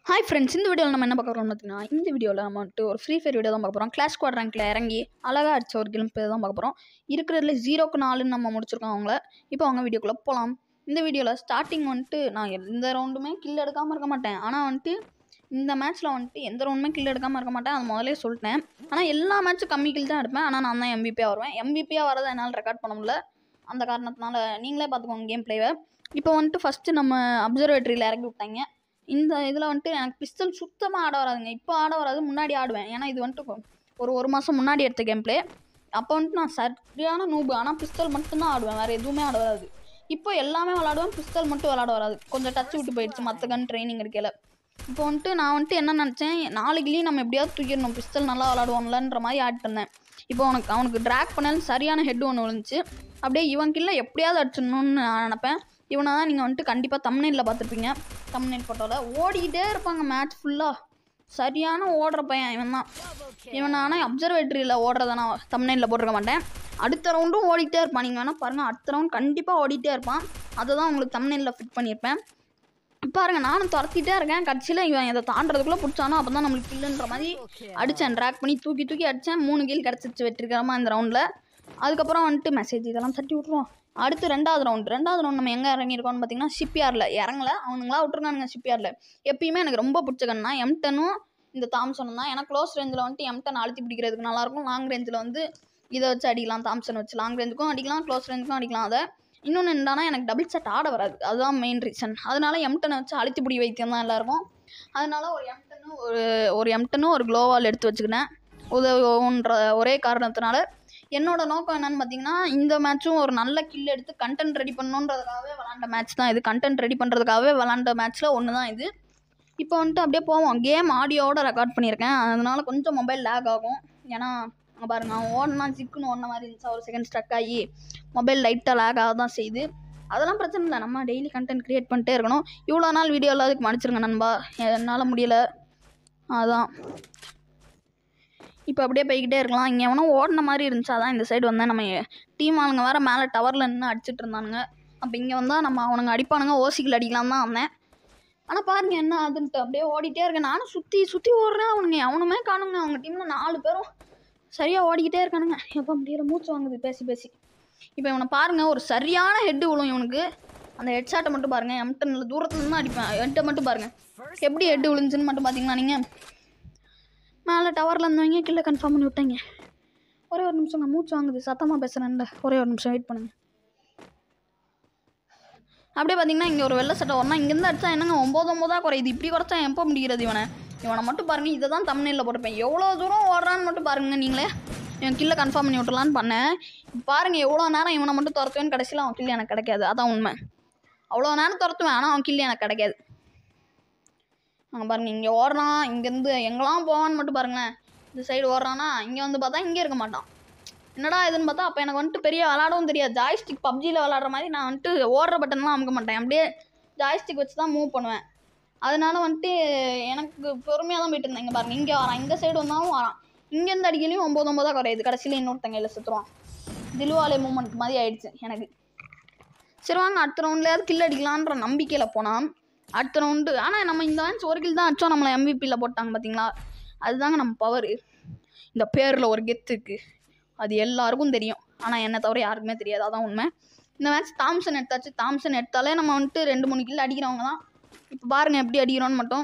hi friends இந்த வீடியோவில் நம்ம என்ன பார்க்க போகிறோம் பார்த்தீங்கன்னா இந்த வீடியோவில் நம்ம வந்துட்டு ஒரு ஃப்ரீ ஃபயர் வீடியோ தான் பார்க்க போகிறோம் கிளாஸ் ஸ்குவாட் ரேங்க்கில் இறங்கி அழகாக அடிச்ச ஒரு கிளிம் தான் பார்க்க போகிறோம் இருக்கிறதுல ஜீரோக்கு நாலுன்னு நம்ம முடிச்சிருக்கோம் அவங்கள இப்போ அவங்க வீடியோக்குள்ளே போகலாம் இந்த வீடியோவில் ஸ்டார்டிங் வந்துட்டு நான் எந்த ரவுண்டுமே கில் எடுக்காமல் இருக்க மாட்டேன் ஆனால் வந்துட்டு இந்த மேட்ச்சில் வந்துட்டு எந்த ரவுண்டுமே கில் எடுக்காமல் இருக்க மாட்டேன் அது முதலே சொல்லிட்டேன் ஆனால் எல்லா மேட்ச்சும் கம்மி கில் தான் எடுப்பேன் ஆனால் நான் தான் எம்பிபியாக வருவேன் எம்பிபியாக வரதை என்னால் ரெக்கார்ட் பண்ண முடியல அந்த காரணத்தினால நீங்களே பார்த்துக்கோங்க கேம் பிளேவை இப்போ வந்துட்டு ஃபஸ்ட்டு நம்ம அப்சர்வேட்டரியில் இறக்கி விட்டாங்க இந்த இதில் வந்துட்டு எனக்கு பிஸ்டல் சுத்தமாக ஆட வராதுங்க இப்போ ஆட வராது முன்னாடி ஆடுவேன் ஏன்னா இது வந்துட்டு ஒரு ஒரு மாதம் முன்னாடி எடுத்த கேம் பிளே அப்போ வந்துட்டு நான் சரியான நூபு ஆனால் பிஸ்டல் மட்டும்தான் ஆடுவேன் வேறு எதுவுமே ஆட வராது இப்போ எல்லாமே விளாடுவேன் பிஸ்டல் மட்டும் விளாட வராது கொஞ்சம் டச் விட்டு போயிடுச்சு மற்ற கன் ட்ரைனிங் எடுக்கல இப்போ வந்துட்டு நான் வந்துட்டு என்ன நினச்சேன் நாளைக்குலேயும் நம்ம எப்படியாவது தூக்கிடணும் பிஸ்டல் நல்லா விளாடுவோம்லன்ற மாதிரி ஆட் பண்ணேன் இப்போ அவனுக்கு அவனுக்கு ட்ராக் பண்ணாலும் சரியான ஹெட் ஒன்று விழுந்துச்சு அப்படியே இவன் கீழே எப்படியாவது அடிச்சிடணும்னு நான் நினப்பேன் இவனை தான் நீங்கள் வந்துட்டு கண்டிப்பாக தம்னையில் பார்த்துருப்பீங்க தம்னைல் ஃபோட்டோவில் ஓடிக்கிட்டே இருப்பாங்க மேட்ச் ஃபுல்லாக சரியான ஓடுற பையன் இவன் தான் இவன் ஆனால் அப்சர்வேட்டரியில் ஓடுறத நான் தம்னையில் போட்டிருக்க மாட்டேன் அடுத்த ரவுண்டும் ஓடிட்டே இருப்பான் நீங்கள் வேணால் பாருங்கள் அடுத்த ரவுண்ட் கண்டிப்பாக ஓடிட்டே இருப்பான் அதை தான் உங்களுக்கு தம்னையில் ஃபிட் பண்ணியிருப்பேன் பாருங்க நானும் துரத்திட்டே இருக்கேன் கடைசியில் இவன் இதை தாண்டறதுக்குள்ளே பிடிச்சானோ அப்போ தான் நம்மளுக்கு கில்லுன்ற மாதிரி அடித்தேன் ட்ராக் பண்ணி தூக்கி தூக்கி அடித்தேன் மூணு கீழ் கிடச்சிச்சு வெற்றிகரமா இந்த ரவுண்டில் அதுக்கப்புறம் வந்துட்டு மெசேஜ் இதெல்லாம் தட்டி விட்ருவோம் அடுத்து ரெண்டாவது ரவுண்ட் ரெண்டாவது ரவுண்ட் நம்ம எங்கே இறங்கியிருக்கோம்னு பார்த்தீங்கன்னா ஷிப்யார்டில் இறங்கல அவனுங்களா விட்ருக்கானுங்க ஷிப்யார்டில் எப்பயுமே எனக்கு ரொம்ப பிடிச்ச கண்ணா எம்டனும் இந்த தாம்சனும் தான் ஏன்னா க்ளோஸ் ரேஞ்சில் வந்துட்டு எம்டன் அழுத்தி பிடிக்கிறதுக்கு நல்லாயிருக்கும் லாங் ரேஞ்சில் வந்து இதை வச்சு அடிக்கலாம் தாம்சன் வச்சு லாங் ரேஞ்சுக்கும் அடிக்கலாம் க்ளோஸ் ரேஞ்சுக்கும் அடிக்கலாம் அதை இன்னொன்று என்னன்னா எனக்கு டபுள் செட் ஆட வராது அதுதான் மெயின் ரீசன் அதனால எம்டனை வச்சு அழுத்தி பிடி வைத்தியம் தான் எல்லாருக்கும் அதனால ஒரு எம்டனும் ஒரு ஒரு எம்டனும் ஒரு க்ளோவால் எடுத்து வச்சுக்கினேன் உதவுன்ற ஒரே காரணத்தினால என்னோட நோக்கம் என்னன்னு பார்த்தீங்கன்னா இந்த மேட்ச்சும் ஒரு நல்ல கில் எடுத்து கண்டென்ட் ரெடி பண்ணணுன்றதுக்காகவே விளாண்ட மேட்ச் தான் இது கண்டென்ட் ரெடி பண்ணுறதுக்காகவே விளாண்ட மேட்ச்சில் ஒன்று தான் இது இப்போ வந்துட்டு அப்படியே போவோம் கேம் ஆடியோவோட ரெக்கார்ட் பண்ணியிருக்கேன் அதனால கொஞ்சம் மொபைல் லேக் ஆகும் ஏன்னா அங்கே பாருங்க அவன் ஓடனா சிக்குன்னு ஓடின மாதிரி இருந்துச்சு ஒரு செகண்ட் ஸ்டக் ஆகி மொபைல் லைட்டாக லேக் ஆக தான் செய்யுது அதெல்லாம் பிரச்சனை இல்லை நம்ம டெய்லி கண்டென்ட் க்ரியேட் பண்ணிட்டே இருக்கணும் இவ்வளோ நாள் வீடியோ இல்லாததுக்கு மன்னிச்சிருங்க நண்பா என்னால் முடியல அதான் இப்போ அப்படியே போய்கிட்டே இருக்கலாம் இங்கே எவனோ ஓடின மாதிரி இருந்துச்சு அதான் இந்த சைடு வந்தேன் நம்ம டீம் ஆளுங்க வேறு மேலே டவரில் நின்று அடிச்சிட்டு இருந்தானுங்க அப்போ இங்கே வந்தால் நம்ம அவனுங்க அடிப்பானுங்க ஓசிக்கில் அடிக்கலாம் தான் வந்தேன் ஆனால் பாருங்க என்ன அதுன்ட்டு அப்படியே ஓடிட்டே இருக்கேன் நானும் சுற்றி சுற்றி ஓடுறேன் அவனுங்க அவனுமே காணுங்க அவங்க டீமில் நாலு பேரும் சரியாக ஓடிக்கிட்டே இருக்கானுங்க எப்போ முடியல மூச்சு வாங்குது பேசி பேசி இப்போ இவனை பாருங்கள் ஒரு சரியான ஹெட்டு விழும் இவனுக்கு அந்த ஹெட் ஷாட்டை மட்டும் பாருங்கள் எம்டனில் தூரத்துல இருந்து அடிப்பேன் ஹெட்டை மட்டும் பாருங்கள் எப்படி ஹெட்டு விழுந்துச்சுன்னு மட்டும் பார்த்தீங்கன்னா நீங்கள் மேலே டவரில் இருந்தவங்க கீழே கன்ஃபார்ம் பண்ணி விட்டாங்க ஒரே ஒரு நிமிஷங்க மூச்சு வாங்குது சத்தமாக பேசுகிறேன்ல ஒரே ஒரு நிமிஷம் வெயிட் பண்ணுங்க அப்படியே பார்த்தீங்கன்னா இங்கே ஒரு வெள்ளை சட்டை வரணும் இங்கேருந்து அடிச்சா என்னங்க ஒம்பது ஒம்பதாக குறையுது இப்படி குறைச்சா எப்போ முடிகிறது இவனை இவனை மட்டும் பாருங்கள் இதை தான் தமிழில் போட்டுப்பேன் எவ்வளோ தூரம் ஓடுறான்னு மட்டும் பாருங்கள் நீங்களே இவன் கில்லை கன்ஃபார்ம் பண்ணி விட்டுலான்னு பண்ணேன் பாருங்கள் எவ்வளோ நேரம் இவனை மட்டும் துரத்துவேன்னு கடைசியில் அவன் கில்லு எனக்கு கிடைக்காது அதான் உண்மை அவ்வளோ நேரம் துரத்துவேன் ஆனால் அவன் கில்லு எனக்கு கிடைக்காது அங்கே பாருங்கள் இங்கே ஓடுறான் இங்கேருந்து எங்கெல்லாம் போவான்னு மட்டும் பாருங்களேன் இந்த சைடு ஓடுறான்னா இங்கே வந்து பார்த்தா இங்கே இருக்க மாட்டான் என்னடா இதுன்னு பார்த்தா அப்போ எனக்கு வந்துட்டு பெரிய விளாடவும் தெரியாது ஜாய்ஸ்டிக் பப்ஜியில் விளாட்ற மாதிரி நான் வந்துட்டு ஓடுற பட்டன்லாம் அமுக்க மாட்டேன் அப்படியே ஜாய்ஸ்டிக் வச்சு தான் மூவ் பண்ணுவேன் அதனால வந்துட்டு எனக்கு பொறுமையாக தான் போயிட்டு இருந்தேன் இங்கே பாருங்கள் இங்கே வரான் இந்த சைடு வந்தாலும் வரான் இங்கேருந்து அடிக்கலையும் ஒம்பது ஒம்பதாக குறையுது கடைசியில் இன்னொருத்தங்க இல்லை சுற்றுவான் திலுவாலே மூமெண்ட் மாதிரி ஆயிடுச்சு எனக்கு சரி வாங்க அடுத்த ரவுண்ட்லேயாவது கில் அடிக்கலான்ற நம்பிக்கையில் போனால் அடுத்த ரவுண்டு ஆனால் நம்ம இந்த மேட்ச் ஒரு கில் தான் அடித்தோம் நம்மளை எம்பிபியில் போட்டாங்க பார்த்தீங்களா அதுதாங்க நம்ம பவர் இந்த பேரில் ஒரு கெத்து இருக்குது அது எல்லாருக்கும் தெரியும் ஆனால் என்னை தவிர யாருக்குமே தெரியாது அதான் உண்மை இந்த மேட்ச் தாம்சன் எடுத்தாச்சு தாம்சன் எடுத்தாலே நம்ம வந்துட்டு ரெண்டு மூணு கில் அடிக்கிறவங்க தான் இப்போ பாருங்கள் எப்படி அடிக்கிறோன்னு மட்டும்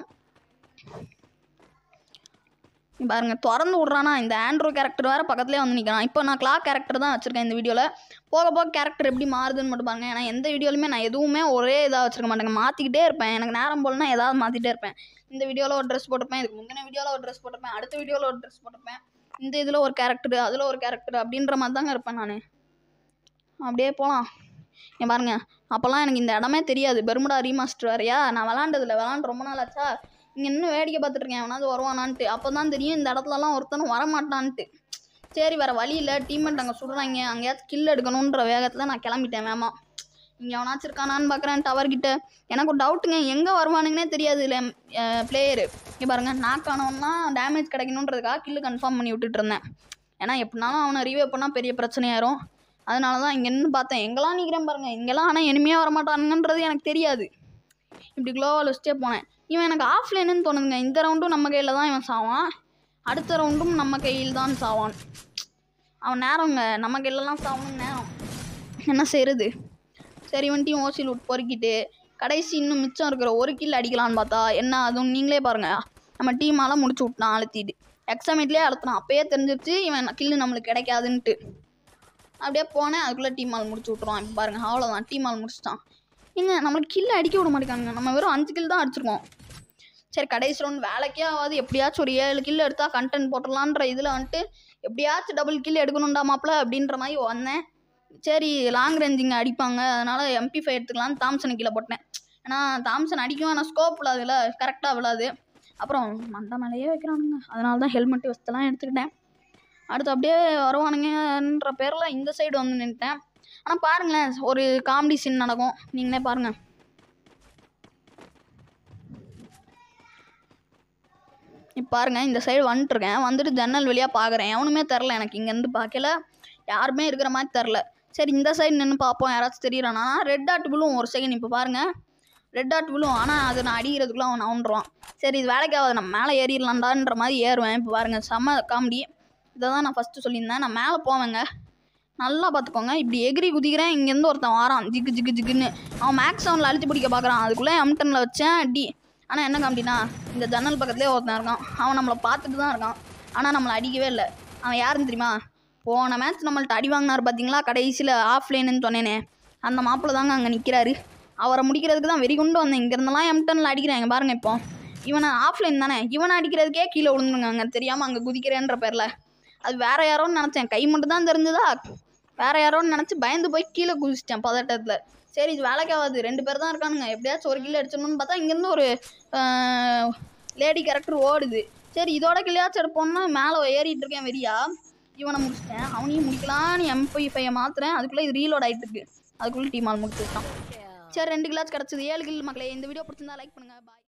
பாருங்கள் திறந்து விட்றானா இந்த ஆண்ட்ரோ கேரக்டர் வேறு பக்கத்துலேயே வந்து நிற்கிறான் இப்போ நான் கிளாக் கேரக்டர் தான் வச்சுருக்கேன் இந்த வீடியோவில் போக போக கேரக்டர் எப்படி மாறுதுன்னு மட்டும் பாருங்கள் ஏன்னா எந்த வீடியோலையுமே நான் எதுவுமே ஒரே இதாக வச்சுருக்க மாட்டேங்க மாற்றிக்கிட்டே இருப்பேன் எனக்கு நேரம் போலனா ஏதாவது மாற்றிட்டே இருப்பேன் இந்த வீடியோவில் ஒரு ட்ரெஸ் போட்டிருப்பேன் இதுக்கு முந்தின வீடியோவில் ஒரு ட்ரெஸ் போட்டிருப்பேன் அடுத்த வீடியோவில் ஒரு ட்ரெஸ் போட்டிருப்பேன் இந்த இதில் ஒரு கேரக்டர் அதில் ஒரு கேரக்டர் அப்படின்ற மாதிரி தாங்க இருப்பேன் நான் அப்படியே போகலாம் ஏன் பாருங்கள் அப்போல்லாம் எனக்கு இந்த இடமே தெரியாது பெருமுடா ரீமாஸ்டர் வேறையா நான் விளாண்டதில்ல விளாண்டு ரொம்ப நாள் ஆச்சா இங்கே இன்னும் வேடிக்கை பார்த்துட்ருக்கேன் எவனாவது வருவானான்ட்டு அப்போ தான் தெரியும் இந்த இடத்துலலாம் ஒருத்தனும் வரமாட்டான்ட்டு சரி வேறு வழி இல்லை டீம்மேட் அங்கே சுடுறாங்க அங்கேயாச்சும் கில் எடுக்கணுன்ற வேகத்தில் நான் கிளம்பிட்டேன் வேமா இங்கே எவனாச்சும் இருக்கானான்னு பார்க்குறேன் டவர்கிட்ட எனக்கு ஒரு டவுட்டுங்க எங்கே வருவானுங்கன்னே தெரியாது இல்லை பிளேயரு இங்கே பாருங்கள் நாக் ஆனவன்னா டேமேஜ் கிடைக்கணுன்றதுக்காக கில்லு கன்ஃபார்ம் பண்ணி விட்டுட்டு இருந்தேன் ஏன்னா எப்படினாலும் அவனை ரிவே பண்ணால் பெரிய பிரச்சனையாயிரும் அதனால தான் இங்கே நின்று பார்த்தேன் எங்கெல்லாம் நிற்கிறேன் பாருங்கள் இங்கெல்லாம் ஆனால் இனிமையாக வரமாட்டானுங்கன்றது எனக்கு தெரியாது இப்படி க்ளோவால் வச்சுட்டே போனேன் இவன் எனக்கு ஆஃப்லைனுன்னு தோணுதுங்க இந்த ரவுண்டும் நம்ம கையில் தான் இவன் சாவான் அடுத்த ரவுண்டும் நம்ம கையில் தான் சாவான் அவன் நேரங்க நம்ம கையிலலாம் சாவணும் நேரம் என்ன செய்கிறது சரி வந்துட்டு ஓசி லூட் பொறுக்கிட்டு கடைசி இன்னும் மிச்சம் இருக்கிற ஒரு கில் அடிக்கலான்னு பார்த்தா என்ன அதுவும் நீங்களே பாருங்கள் நம்ம டீமாலாம் முடிச்சு விட்டான் அழுத்திட்டு எக்ஸாமேட்லேயே அழுத்தினான் அப்பயே தெரிஞ்சிருச்சு இவன் கில்லு நம்மளுக்கு கிடைக்காதுன்ட்டு அப்படியே போனேன் அதுக்குள்ளே டீம் ஆள் முடிச்சு விட்ருவான் இப்போ பாருங்கள் அவ்வளோதான் டீம் ஆள் முடிச்சிட்டான் இங்க நம்மளுக்கு கில்லு அடிக்க விட மாட்டேங்காங்க நம்ம வெறும் அஞ்சு கில் தான் அடிச்சிருக்கோம் சரி கடைசி ரவுண்ட் வேலைக்கே ஆகாது எப்படியாச்சும் ஒரு ஏழு கில் எடுத்தால் கண்டென்ட் போட்டுடலான்ற இதில் வந்துட்டு எப்படியாச்சும் டபுள் கில் எடுக்கணும்டா மாப்பிள அப்படின்ற மாதிரி வந்தேன் சரி லாங் ரேஞ்சிங்க அடிப்பாங்க அதனால் எம்பி ஃபைவ் எடுத்துக்கலான்னு தாம்சனை கீழே போட்டேன் ஏன்னா தாம்சன் அடிக்கும் ஆனால் ஸ்கோப் விழாதுல கரெக்டாக விழாது அப்புறம் மண்டை மேலேயே வைக்கிறானுங்க அதனால தான் ஹெல்மெட் வசத்தெல்லாம் எடுத்துக்கிட்டேன் அடுத்து அப்படியே வருவானுங்கன்ற பேரில் இந்த சைடு வந்து நின்றுட்டேன் ஆனால் பாருங்களேன் ஒரு காமெடி சீன் நடக்கும் நீங்களே பாருங்கள் இப்போ பாருங்க இந்த சைடு வந்துட்டுருக்கேன் வந்துட்டு ஜன்னல் வழியாக பார்க்குறேன் எவனுமே தெரில எனக்கு இங்கேருந்து பார்க்கல யாருமே இருக்கிற மாதிரி தெரில சரி இந்த சைடு நின்று பார்ப்போம் யாராச்சும் தெரியறானா ரெட் டாட் விழுவும் ஒரு செகண்ட் இப்போ பாருங்கள் ரெட் டாட் விழுவும் ஆனால் அது நான் அடிக்கிறதுக்குள்ள அவன் நவுண்டுருவான் சரி இது வேலைக்கு ஆகாது நான் மேலே ஏறிடலான்டான்ற மாதிரி ஏறுவேன் இப்போ பாருங்கள் செம்ம காமெடி இதை தான் நான் ஃபஸ்ட்டு சொல்லியிருந்தேன் நான் மேலே போவேங்க நல்லா பார்த்துக்கோங்க இப்படி எகிரி குதிக்கிறேன் இங்கேருந்து ஒருத்தன் வாரான் ஜிக்கு ஜிக்கு ஜிக்குன்னு அவன் மேக்ஸ் அவனில் அழுத்தி பிடிக்க பார்க்குறான் அதுக்குள்ளே எம்டனில் வச்சேன் அடி ஆனால் என்ன காமெடினா இந்த ஜன்னல் பக்கத்துலேயே ஒருத்தன் இருக்கான் அவன் நம்மளை பார்த்துட்டு தான் இருக்கான் ஆனால் நம்மளை அடிக்கவே இல்லை அவன் யாருன்னு தெரியுமா போன மேட்ச் நம்மள்ட்ட அடி வாங்கினார் பார்த்தீங்களா கடைசியில் ஆஃப்லைனுன்னு சொன்னேனே அந்த மாப்பிள்ளை தாங்க அங்கே நிற்கிறாரு அவரை முடிக்கிறதுக்கு தான் வெறி கொண்டு வந்தேன் இங்கேருந்தெல்லாம் எம்டனில் அடிக்கிறாங்க பாருங்க இப்போ இவனை ஆஃப்லைன் தானே இவனை அடிக்கிறதுக்கே கீழே விழுந்துருங்க தெரியாமல் அங்கே குதிக்கிறேன்ற பேரில் அது வேற யாரோன்னு நினச்சேன் கை மட்டும் தான் தெரிஞ்சதா வேற யாரோன்னு நினச்சி பயந்து போய் கீழே குதிச்சிட்டேன் பதட்டத்தில் சரி இது வேலைக்கு ஆகாது ரெண்டு பேர் தான் இருக்கானுங்க எப்படியாச்சும் ஒரு கிலோ அடிச்சிடணும்னு பார்த்தா இங்கேருந்து ஒரு லேடி கேரக்டர் ஓடுது சரி இதோட கிளியாச்சும் எடுப்போம்னா மேலே ஏறிட்டு இருக்கேன் வெறியா இவனை முடிச்சிட்டேன் அவனையும் முடிக்கலான்னு எம்பி ஃபைவை மாத்துறேன் அதுக்குள்ளே இது ரீலோட் ஆகிட்டு இருக்கு அதுக்குள்ளே டீம் ஆள் முடிச்சு விட்டான் சரி ரெண்டு கிளாஸ் கிடச்சிது ஏழு கில் மக்களே இந்த வீடியோ பிடிச்சிருந்தா லைக் பண்ணுங்கள் பாய்